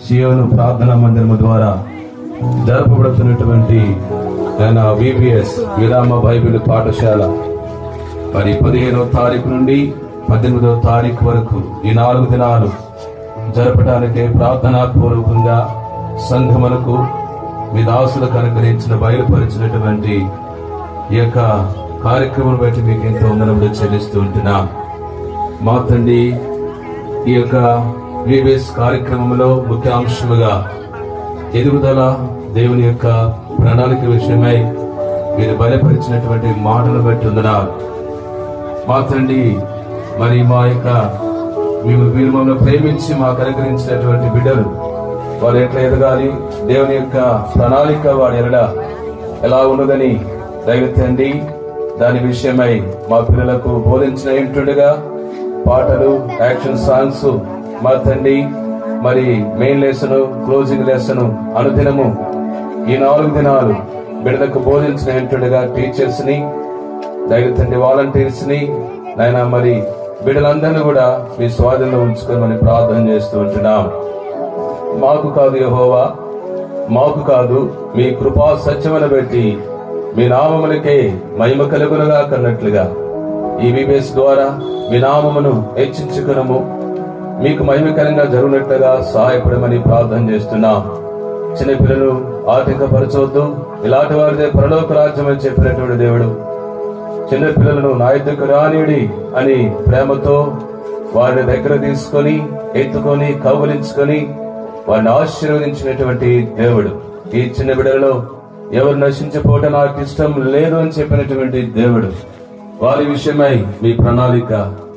సియోను ప్రార్థనా మందిరము ద్వారా జరపబడుతున్నటువంటి ఆయన విబిఎస్ విరామ బైబిల్ పాఠశాల మరి పదిహేనవ తారీఖు నుండి పద్దెనిమిదవ తారీఖు వరకు ఈ నాలుగు దినాలు జరపడానికి ప్రార్థనాపూర్వకంగా సంఘములకు మీ దాసులకు అనుగ్రహించిన బయలుపరిచినటువంటి ఈ యొక్క కార్యక్రమం బట్టి మీకు ఎంతో వందనములు చెల్లిస్తూ ఉంటున్నాం మా తండ్రి ఈ యొక్క వివేస్ కార్యక్రమంలో ముఖ్య అంశముగా ఎదుగుదల దేవుని యొక్క ప్రణాళిక విషయమై మీరు బయలుపరిచినటువంటి మాటలు బట్టి ఉందన్నారు మా తండ్రి మరి మా యొక్క మేము మీరు మమ్మల్ని ప్రేమించి మాకు అనుగ్రహించినటువంటి బిడ్డలు వారు ఎట్లా ఎదగాలి దేవుని యొక్క ప్రణాళిక వాడి ఎరడ ఎలా ఉన్నదని దయవెత్తండి దాని విషయమై మా పిల్లలకు బోధించిన ఏంటుండగా పాటలు యాక్షన్ సాంగ్స్ మా తండ్రి మరి మెయిన్ లెసన్ క్లోజింగ్ లెసన్ అనుదినము ఈ నాలుగు దినాలు బిడ్డలకు బోధించిన ఏంటుండగా టీచర్స్ ని దయవెత్తండి వాలంటీర్స్ ని నాయన మరి బిడ్డలందరినీ కూడా మీ స్వాధీనంలో ఉంచుకోమని ప్రార్థన చేస్తూ ఉంటున్నాం మాకు కాదు యహోవా మాకు కాదు మీ కృపా సత్యమని బట్టి మీ నామములకే మహిమ కలుగునగా కన్నట్లుగా ఈ విబేస్ ద్వారా మీ నామమును హెచ్చించుకునము మీకు మహిమకరంగా జరుగునట్లుగా సహాయపడమని ప్రార్థన చేస్తున్నాం చిన్నపిల్లలు ఆటంకపరచవద్దు ఇలాంటి వారిదే పరలోక రాజ్యం అని చెప్పినటువంటి దేవుడు చిన్న పిల్లలను నా ఎద్దుకు రానియుడి అని ప్రేమతో వారిని దగ్గర తీసుకొని ఎత్తుకొని కౌగులించుకొని వారిని ఆశీర్వదించినటువంటి దేవుడు ఈ చిన్న బిడ్డలలో ఎవరు నశించిపోవటం నాకు ఇష్టం లేదు అని చెప్పినటువంటి దేవుడు వారి విషయమై మీ ప్రణాళిక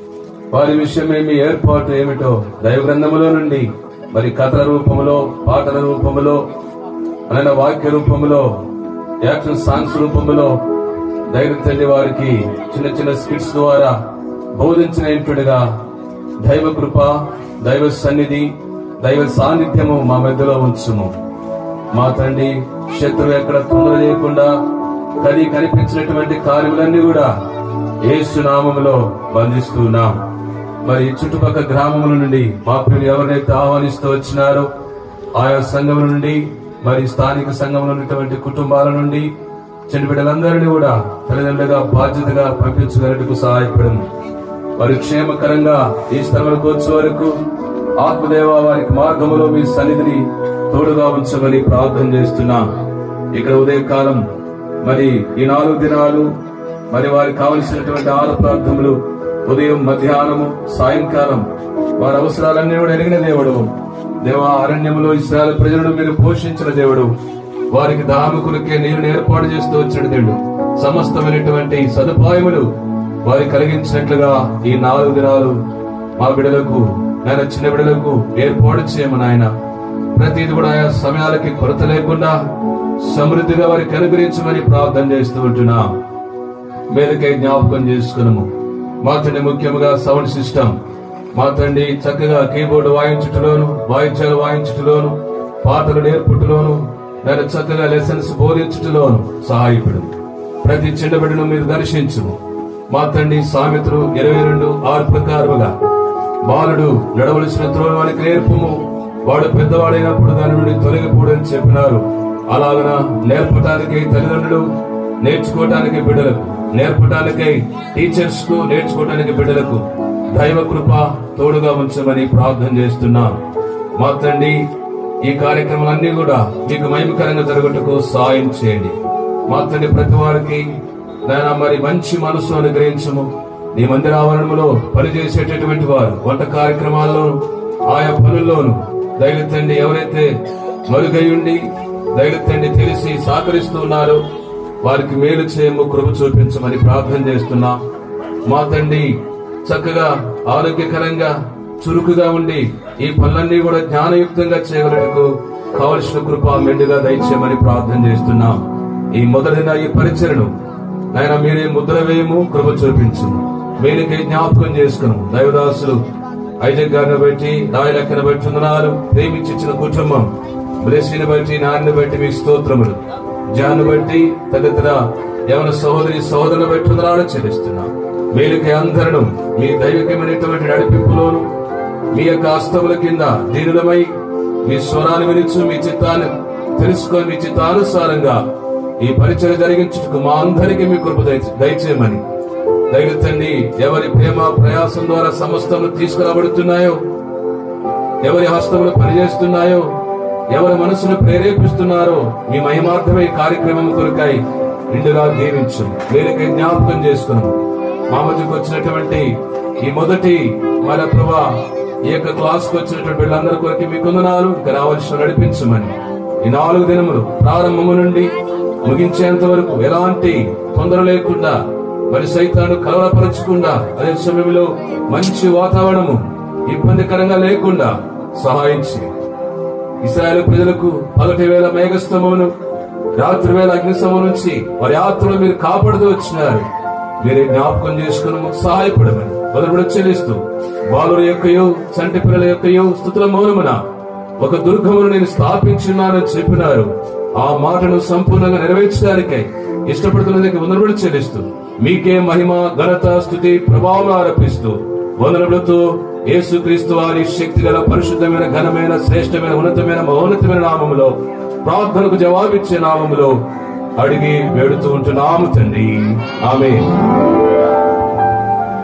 వారి విషయమై మీ ఏర్పాటు ఏమిటో దైవ గ్రంథములో నుండి మరి కథల రూపములో పాటల రూపములో అనగా వాక్య రూపములో యాక్షన్ సాంగ్స్ రూపములో దైవ తండ్రి వారికి చిన్న చిన్న స్కిట్స్ ద్వారా బోధించినట్టుగా దైవ కృప దైవ సన్నిధి దైవ సాన్నిధ్యము మా మధ్యలో ఉంచుము మా తండ్రి శత్రువు ఎక్కడ తొందర చేయకుండా కది కనిపించినటువంటి కార్యములన్నీ కూడా ఏసు నామములో బంధిస్తున్నాం మరి చుట్టుపక్కల గ్రామముల నుండి మా పిల్లలు ఎవరినైతే ఆహ్వానిస్తూ వచ్చినారో ఆయా సంఘముల నుండి మరి స్థానిక సంఘంలో ఉన్నటువంటి కుటుంబాల నుండి చిన్న బిడ్డలందరినీ కూడా తల్లిదండ్రులుగా బాధ్యతగా పంపించగలటకు సహాయపడింది వారి క్షేమకరంగా ఈ స్థలములకు వచ్చే వరకు ఆత్మదేవ వారికి మార్గములో మీ సన్నిధిని తోడుగా ఉంచమని ప్రార్థన చేస్తున్నా ఇక్కడ ఉదయకాలం మరి ఈ నాలుగు దినాలు మరి వారికి కావలసినటువంటి ఆహార పదార్థములు ఉదయం మధ్యాహ్నము సాయంకాలం వారి అవసరాలన్నీ కూడా ఎరిగిన దేవుడు దేవా అరణ్యములో ఇస్రాయల్ ప్రజలను మీరు పోషించిన దేవుడు వారికి దాముకులకే నీరుని ఏర్పాటు చేస్తూ వచ్చిన దేవుడు సమస్తమైనటువంటి సదుపాయములు వారికి కలిగించినట్లుగా ఈ నాలుగు దినాలు మా బిడలకు ఆయన చిన్న బిడలకు ఏర్పాటు చేయమని ఆయన ప్రతిది కూడా ఆయా సమయాలకి కొరత లేకుండా సమృద్ధిగా వారికి అనుగ్రహించమని ప్రార్థన చేస్తూ ఉంటున్నా మీదకై జ్ఞాపకం చేసుకున్నాము మా తండ్రి ముఖ్యంగా సౌండ్ సిస్టమ్ మా తండ్రి చక్కగా కీబోర్డు వాయించుటలోను వాయిద్యాలు వాయించుటలోను పాటలు నేర్పుటలోను నేను చక్కగా లెసన్స్ బోధించుటలోను సహాయపడు ప్రతి చిన్న బిడ్డను మీరు దర్శించు మా తండ్రి సామెతలు ఇరవై రెండు ఆరు ప్రకారముగా బాలుడు నడవలసిన త్రోను వానికి నేర్పుము వాడు పెద్దవాడైనప్పుడు దాని నుండి తొలగిపోడని చెప్పినారు అలాగన నేర్పటానికి తల్లిదండ్రులు నేర్చుకోవటానికి బిడ్డలకు నేర్పటానికై టీచర్స్ కు నేర్చుకోవటానికి బిడ్డలకు దైవ కృప తోడుగా ఉంచమని ప్రార్థన చేస్తున్నా మా తండ్రి ఈ కార్యక్రమాలన్నీ కూడా మీకు మహిమకరంగా జరుగుటకు సాయం చేయండి మా తండ్రి ప్రతి వారికి నాయన మరి మంచి మనసు అనుగ్రహించము నీ మందిర ఆవరణములో పనిచేసేటటువంటి వారు వంట కార్యక్రమాల్లోను ఆయా పనుల్లోను దైవ తండ్రి ఎవరైతే మరుగై దైవ తండ్రి తెలిసి సహకరిస్తూ ఉన్నారో వారికి మేలు చేయము కృప చూపించమని ప్రార్థన చేస్తున్నా మా తండ్రి చక్కగా ఆరోగ్యకరంగా చురుకుగా ఉండి ఈ పనులన్నీ కూడా జ్ఞానయుక్తంగా చేయగలటకు కావలసిన కృప మెండుగా దయచేయమని ప్రార్థన చేస్తున్నాం ఈ మొదలైన ఈ పరిచయను నాయన మీరే ముద్ర వేయము కృప చూపించు మీరికై జ్ఞాపకం చేసుకును దైవదాసులు ఐజక్ గారిని బట్టి రాయలక్కను బట్టి ఉన్నారు ప్రేమించిన కుటుంబం బ్లెస్సీని బట్టి నాన్నని బట్టి మీకు స్తోత్రములు జాను బట్టి తదితర యవన సహోదరి సహోదరులు బట్టి ఉన్నారు చెల్లిస్తున్నా మీరికి అందరూ మీ దైవికమైనటువంటి నడిపింపులోను మీ యొక్క హస్తముల కింద దీనులమై మీ స్వరాన్ని వినిచ్చు మీ చిత్తాన్ని తెలుసుకొని మీ చిత్తానుసారంగా ఈ పరిచయం జరిగించుటకు మా అందరికీ మీ కృప దయచే- దయచేయమని దైవ తండ్రి ఎవరి ప్రేమ ప్రయాసం ద్వారా సమస్తములు తీసుకురాబడుతున్నాయో ఎవరి హస్తములు పనిచేస్తున్నాయో ఎవరి మనసును ప్రేరేపిస్తున్నారో మీ మహిమార్థమే ఈ కార్యక్రమం కొరకై నిండుగా దీవించు వేరకై జ్ఞాపకం చేసుకున్నాం మా మధ్యకు వచ్చినటువంటి ఈ మొదటి మన ప్రభా ఈ యొక్క క్లాస్ కు వచ్చినటువంటి వీళ్ళందరి కొరకు మీ కొందనాలు ఇక రావాల్సిన నడిపించమని ఈ నాలుగు దినములు ప్రారంభము నుండి ముగించేంత వరకు ఎలాంటి తొందర లేకుండా మరి సైతాన్ని కలవరపరచకుండా అదే సమయంలో మంచి వాతావరణము ఇబ్బందికరంగా లేకుండా సహాయం చేయండి ఇస్రాయేల్ ప్రజలకు పగటి వేళ మేఘస్తంభమును రాత్రి వేళ అగ్నిస్తంభం నుంచి వారి యాత్రలో మీరు కాపాడుతూ వచ్చినారు మీరే జ్ఞాపకం చేసుకుని మాకు సహాయపడమని మొదలు చెల్లిస్తూ బాలుల యొక్కయో చంటి పిల్లల యొక్కయో స్థుతుల మౌనమున ఒక దుర్గమును నేను స్థాపించున్నానని చెప్పినారు ఆ మాటను సంపూర్ణంగా నెరవేర్చడానికై ఇష్టపడుతున్నదానికి వందనబడి చెల్లిస్తూ మీకే మహిమ ఘనత స్థుతి ప్రభావం ఆరోపిస్తూ వందనములతో యేసుక్రీస్తు వారి శక్తి గల పరిశుద్ధమైన ఘనమైన శ్రేష్టమైన ఉన్నతమైన మహోన్నతమైన నామములో ప్రార్థనకు జవాబిచ్చే నామములో అడిగి వేడుతూ ఉంటున్నాము తండ్రి ఆమె